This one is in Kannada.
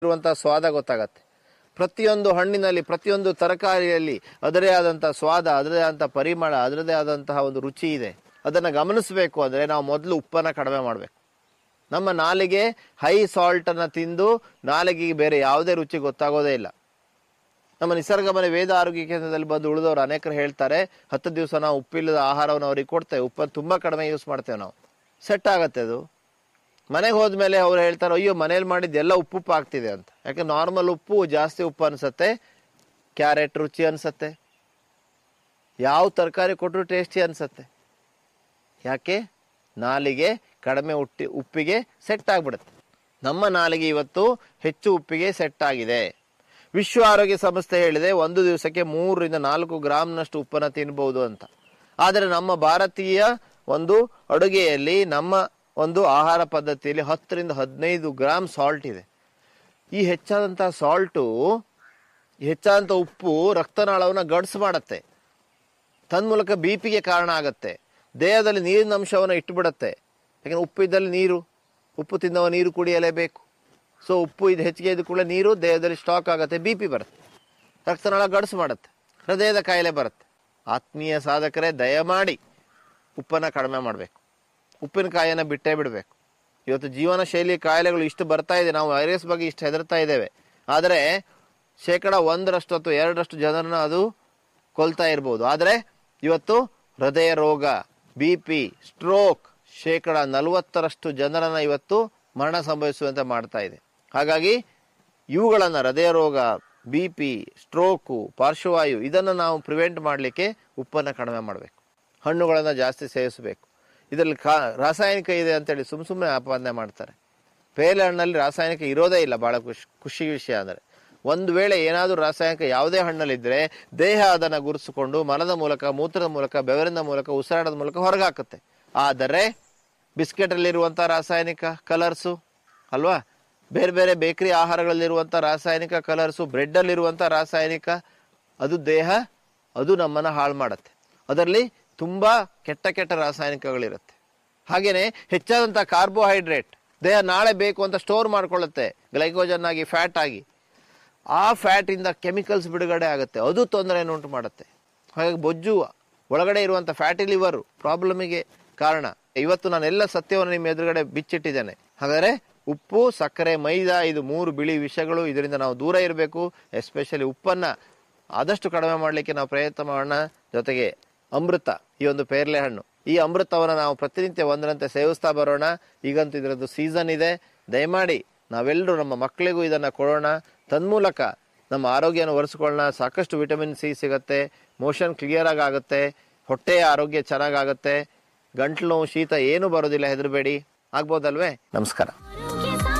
ಇರುವಂಥ ಸ್ವಾದ ಗೊತ್ತಾಗತ್ತೆ ಪ್ರತಿಯೊಂದು ಹಣ್ಣಿನಲ್ಲಿ ಪ್ರತಿಯೊಂದು ತರಕಾರಿಯಲ್ಲಿ ಅದರೇ ಆದಂಥ ಸ್ವಾದ ಅದರದೇ ಆದಂಥ ಪರಿಮಳ ಅದರದೇ ಆದಂತಹ ಒಂದು ರುಚಿ ಇದೆ ಅದನ್ನು ಗಮನಿಸಬೇಕು ಅಂದರೆ ನಾವು ಮೊದಲು ಉಪ್ಪನ್ನು ಕಡಿಮೆ ಮಾಡಬೇಕು ನಮ್ಮ ನಾಲಿಗೆ ಹೈ ಸಾಲ್ಟನ್ನು ತಿಂದು ನಾಲಿಗೆಗೆ ಬೇರೆ ಯಾವುದೇ ರುಚಿ ಗೊತ್ತಾಗೋದೇ ಇಲ್ಲ ನಮ್ಮ ನಿಸರ್ಗಮನೆ ವೇದ ಆರೋಗ್ಯ ಕೇಂದ್ರದಲ್ಲಿ ಬಂದು ಉಳಿದವರು ಅನೇಕರು ಹೇಳ್ತಾರೆ ಹತ್ತು ದಿವಸ ನಾವು ಉಪ್ಪಿಲ್ಲದ ಆಹಾರವನ್ನು ಅವ್ರಿಗೆ ಕೊಡ್ತೇವೆ ಉಪ್ಪನ್ನು ತುಂಬ ಕಡಿಮೆ ಯೂಸ್ ಮಾಡ್ತೇವೆ ನಾವು ಸೆಟ್ ಆಗತ್ತೆ ಅದು ಮನೆಗೆ ಹೋದ್ಮೇಲೆ ಅವ್ರು ಹೇಳ್ತಾರೆ ಅಯ್ಯೋ ಮನೇಲಿ ಮಾಡಿದ್ದು ಎಲ್ಲ ಉಪ್ಪು ಉಪ್ಪು ಆಗ್ತಿದೆ ಅಂತ ಯಾಕೆ ನಾರ್ಮಲ್ ಉಪ್ಪು ಜಾಸ್ತಿ ಉಪ್ಪು ಅನ್ಸತ್ತೆ ಕ್ಯಾರೆಟ್ ರುಚಿ ಅನ್ಸತ್ತೆ ಯಾವ ತರಕಾರಿ ಕೊಟ್ಟರು ಟೇಸ್ಟಿ ಅನ್ಸತ್ತೆ ಯಾಕೆ ನಾಲಿಗೆ ಕಡಿಮೆ ಉಟ್ಟಿ ಉಪ್ಪಿಗೆ ಸೆಟ್ ಆಗಿಬಿಡುತ್ತೆ ನಮ್ಮ ನಾಲಿಗೆ ಇವತ್ತು ಹೆಚ್ಚು ಉಪ್ಪಿಗೆ ಸೆಟ್ ಆಗಿದೆ ವಿಶ್ವ ಆರೋಗ್ಯ ಸಂಸ್ಥೆ ಹೇಳಿದೆ ಒಂದು ದಿವಸಕ್ಕೆ ಮೂರರಿಂದ ನಾಲ್ಕು ಗ್ರಾಮ್ನಷ್ಟು ಉಪ್ಪನ್ನು ತಿನ್ಬಹುದು ಅಂತ ಆದರೆ ನಮ್ಮ ಭಾರತೀಯ ಒಂದು ಅಡುಗೆಯಲ್ಲಿ ನಮ್ಮ ಒಂದು ಆಹಾರ ಪದ್ಧತಿಯಲ್ಲಿ ಹತ್ತರಿಂದ ಹದಿನೈದು ಗ್ರಾಮ್ ಸಾಲ್ಟ್ ಇದೆ ಈ ಹೆಚ್ಚಾದಂಥ ಸಾಲ್ಟು ಹೆಚ್ಚಾದಂಥ ಉಪ್ಪು ರಕ್ತನಾಳವನ್ನು ಗಡ್ಸ್ ಮಾಡುತ್ತೆ ತನ್ಮೂಲಕ ಬಿ ಪಿಗೆ ಕಾರಣ ಆಗತ್ತೆ ದೇಹದಲ್ಲಿ ನೀರಿನ ಅಂಶವನ್ನು ಇಟ್ಟುಬಿಡತ್ತೆ ಯಾಕಂದ್ರೆ ಉಪ್ಪು ಇದ್ದಲ್ಲಿ ನೀರು ಉಪ್ಪು ತಿಂದವ ನೀರು ಕುಡಿಯಲೇಬೇಕು ಸೊ ಉಪ್ಪು ಇದು ಹೆಚ್ಚಿಗೆ ಇದ್ದ ಕೂಡಲೇ ನೀರು ದೇಹದಲ್ಲಿ ಸ್ಟಾಕ್ ಆಗುತ್ತೆ ಬಿ ಪಿ ಬರುತ್ತೆ ರಕ್ತನಾಳ ಗಡ್ಸು ಮಾಡುತ್ತೆ ಹೃದಯದ ಕಾಯಿಲೆ ಬರುತ್ತೆ ಆತ್ಮೀಯ ಸಾಧಕರೇ ದಯಮಾಡಿ ಉಪ್ಪನ್ನು ಕಡಿಮೆ ಮಾಡಬೇಕು ಉಪ್ಪಿನಕಾಯಿಯನ್ನು ಬಿಟ್ಟೇ ಬಿಡಬೇಕು ಇವತ್ತು ಜೀವನ ಶೈಲಿ ಕಾಯಿಲೆಗಳು ಇಷ್ಟು ಬರ್ತಾ ಇದೆ ನಾವು ವೈರಸ್ ಬಗ್ಗೆ ಇಷ್ಟು ಹೆದರ್ತಾ ಇದ್ದೇವೆ ಆದರೆ ಶೇಕಡ ಒಂದರಷ್ಟು ಅಥವಾ ಎರಡರಷ್ಟು ಜನರನ್ನ ಅದು ಕೊಲ್ತಾ ಇರ್ಬೋದು ಆದರೆ ಇವತ್ತು ಹೃದಯ ರೋಗ ಬಿ ಪಿ ಸ್ಟ್ರೋಕ್ ಶೇಕಡ ನಲವತ್ತರಷ್ಟು ಜನರನ್ನ ಇವತ್ತು ಮರಣ ಸಂಭವಿಸುವಂತೆ ಮಾಡ್ತಾ ಇದೆ ಹಾಗಾಗಿ ಇವುಗಳನ್ನು ಹೃದಯ ರೋಗ ಬಿ ಪಿ ಸ್ಟ್ರೋಕು ಪಾರ್ಶ್ವವಾಯು ಇದನ್ನು ನಾವು ಪ್ರಿವೆಂಟ್ ಮಾಡಲಿಕ್ಕೆ ಉಪ್ಪನ್ನು ಕಡಿಮೆ ಮಾಡಬೇಕು ಹಣ್ಣುಗಳನ್ನು ಜಾಸ್ತಿ ಸೇವಿಸಬೇಕು ಇದರಲ್ಲಿ ಕಾ ರಾಸಾಯನಿಕ ಇದೆ ಅಂತೇಳಿ ಸುಮ್ಮ ಸುಮ್ಮನೆ ಆಪಾದನೆ ಮಾಡ್ತಾರೆ ಪೇಲೆ ಹಣ್ಣಲ್ಲಿ ರಾಸಾಯನಿಕ ಇರೋದೇ ಇಲ್ಲ ಭಾಳ ಖುಷಿ ಖುಷಿ ವಿಷಯ ಅಂದರೆ ಒಂದು ವೇಳೆ ಏನಾದರೂ ರಾಸಾಯನಿಕ ಯಾವುದೇ ಹಣ್ಣಲ್ಲಿದ್ದರೆ ದೇಹ ಅದನ್ನು ಗುರುತಿಸಿಕೊಂಡು ಮಲದ ಮೂಲಕ ಮೂತ್ರದ ಮೂಲಕ ಬೆವರಿನ ಮೂಲಕ ಉಸಿರಾಟದ ಮೂಲಕ ಹೊರಗೆ ಹಾಕುತ್ತೆ ಆದರೆ ಬಿಸ್ಕೆಟಲ್ಲಿರುವಂಥ ರಾಸಾಯನಿಕ ಕಲರ್ಸು ಅಲ್ವಾ ಬೇರೆ ಬೇರೆ ಬೇಕರಿ ಆಹಾರಗಳಲ್ಲಿರುವಂಥ ರಾಸಾಯನಿಕ ಕಲರ್ಸು ಬ್ರೆಡ್ಡಲ್ಲಿರುವಂಥ ರಾಸಾಯನಿಕ ಅದು ದೇಹ ಅದು ನಮ್ಮನ್ನು ಹಾಳು ಮಾಡುತ್ತೆ ಅದರಲ್ಲಿ ತುಂಬ ಕೆಟ್ಟ ಕೆಟ್ಟ ರಾಸಾಯನಿಕಗಳಿರುತ್ತೆ ಹಾಗೆಯೇ ಹೆಚ್ಚಾದಂಥ ಕಾರ್ಬೋಹೈಡ್ರೇಟ್ ದೇಹ ನಾಳೆ ಬೇಕು ಅಂತ ಸ್ಟೋರ್ ಮಾಡ್ಕೊಳ್ಳುತ್ತೆ ಗ್ಲೈಕೋಜನ್ ಆಗಿ ಫ್ಯಾಟ್ ಆಗಿ ಆ ಫ್ಯಾಟಿಂದ ಕೆಮಿಕಲ್ಸ್ ಬಿಡುಗಡೆ ಆಗುತ್ತೆ ಅದು ತೊಂದರೆಯನ್ನು ಉಂಟು ಮಾಡುತ್ತೆ ಹಾಗಾಗಿ ಬೊಜ್ಜು ಒಳಗಡೆ ಇರುವಂಥ ಫ್ಯಾಟಿ ಲಿವರ್ ಪ್ರಾಬ್ಲಮಿಗೆ ಕಾರಣ ಇವತ್ತು ನಾನು ಎಲ್ಲ ಸತ್ಯವನ್ನು ನಿಮ್ಮ ಎದುರುಗಡೆ ಬಿಚ್ಚಿಟ್ಟಿದ್ದೇನೆ ಹಾಗಾದರೆ ಉಪ್ಪು ಸಕ್ಕರೆ ಮೈದಾ ಇದು ಮೂರು ಬಿಳಿ ವಿಷಗಳು ಇದರಿಂದ ನಾವು ದೂರ ಇರಬೇಕು ಎಸ್ಪೆಷಲಿ ಉಪ್ಪನ್ನು ಆದಷ್ಟು ಕಡಿಮೆ ಮಾಡಲಿಕ್ಕೆ ನಾವು ಪ್ರಯತ್ನ ಮಾಡೋಣ ಜೊತೆಗೆ ಅಮೃತ ಈ ಒಂದು ಪೇರ್ಲೆ ಹಣ್ಣು ಈ ಅಮೃತವನ್ನು ನಾವು ಪ್ರತಿನಿತ್ಯ ಒಂದರಂತೆ ಸೇವಿಸ್ತಾ ಬರೋಣ ಈಗಂತೂ ಇದರದ್ದು ಸೀಸನ್ ಇದೆ ದಯಮಾಡಿ ನಾವೆಲ್ಲರೂ ನಮ್ಮ ಮಕ್ಕಳಿಗೂ ಇದನ್ನು ಕೊಡೋಣ ತನ್ಮೂಲಕ ನಮ್ಮ ಆರೋಗ್ಯನ ಒರೆಸ್ಕೊಳ್ಳೋಣ ಸಾಕಷ್ಟು ವಿಟಮಿನ್ ಸಿ ಸಿಗುತ್ತೆ ಮೋಷನ್ ಕ್ಲಿಯರ್ ಆಗಿ ಆಗುತ್ತೆ ಹೊಟ್ಟೆಯ ಆರೋಗ್ಯ ಚೆನ್ನಾಗಾಗುತ್ತೆ ಗಂಟ್ಲು ನೋವು ಶೀತ ಏನೂ ಬರೋದಿಲ್ಲ ಹೆದರಬೇಡಿ ಆಗ್ಬೋದಲ್ವೇ ನಮಸ್ಕಾರ